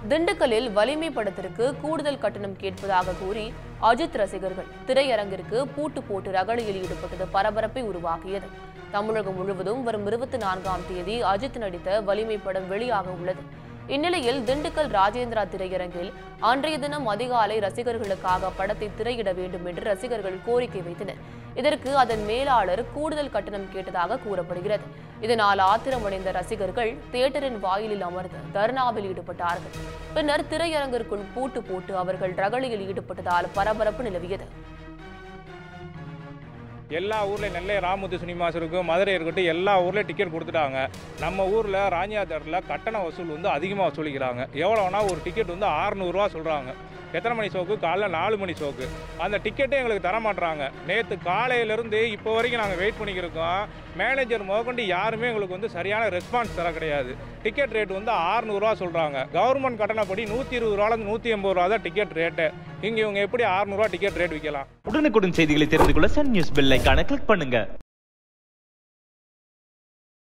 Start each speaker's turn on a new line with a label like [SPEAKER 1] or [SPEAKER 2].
[SPEAKER 1] திண்டுக்கல்லில் வலிமை படத்திற்கு கூடுதல் கட்டணம் கேட்பதாக கூறி அஜித் ரசிகர்கள் திரையரங்கிற்கு பூட்டு போட்டு ரகளையில் ஈடுபட்டது பரபரப்பை உருவாக்கியது தமிழகம் முழுவதும் வரும் இருபத்தி நான்காம் தேதி அஜித் நடித்த வலிமை படம் வெளியாக உள்ளது இந்நிலையில் திண்டுக்கல் ராஜேந்திரா திரையரங்கில் அன்றைய தினம் அதிகாலை ரசிகர்களுக்காக படத்தை திரையிட வேண்டும் என்று ரசிகர்கள் கோரிக்கை வைத்தனர் இதற்கு அதன் மேலாளர் கூடுதல் கட்டணம் கேட்டதாக கூறப்படுகிறது இதனால் ஆத்திரமடைந்த ரசிகர்கள் தியேட்டரின் வாயிலில் அமர்ந்து தர்ணாவில் ஈடுபட்டார்கள் பின்னர் திரையரங்கிற்குள் பூட்டு போட்டு அவர்கள் ரகளையில் ஈடுபட்டதால் பரபரப்பு நிலவியது
[SPEAKER 2] எல்லா ஊர்லேயும் நெல்லை ராமுத்து சினிமாஸ் இருக்கும் மதுரை இருக்கட்டும் எல்லா ஊர்லேயும் டிக்கெட் கொடுத்துட்டாங்க நம்ம ஊரில் ராணியா தேட்டரில் கட்டண வசூல் வந்து அதிகமாக வசூலிக்கிறாங்க எவ்வளோனா ஒரு டிக்கெட் வந்து 600 ரூபா சொல்கிறாங்க எத்தனை மணி ஷோக்கு காலைல நாலு மணி ஷோக்கு அந்த டிக்கெட்டே எங்களுக்கு தர மாட்றாங்க நேற்று காலையிலேருந்து இப்போ வரைக்கும் நாங்கள் வெயிட் பண்ணிக்கிருக்கோம் மேனேஜர் முதற்கொண்டு யாருமே எங்களுக்கு வந்து சரியான ரெஸ்பான்ஸ் தர கிடையாது டிக்கெட் ரேட் வந்து 600 ரூபா சொல்கிறாங்க கவர்மெண்ட் கட்டணப்படி நூற்றி இருபது ரூபாலேருந்து நூற்றி எண்பது ரூபா தான் டிக்கெட் ரேட்டு இங்கே இவங்க எப்படி 600 ரூபா டிக்கெட் ரேட் விற்கலாம்
[SPEAKER 3] உடனுக்குடன் செய்திகளை தெரிந்து கொள்ள சன் நியூஸ் பெல் ஐகானை கிளிக் பண்ணுங்க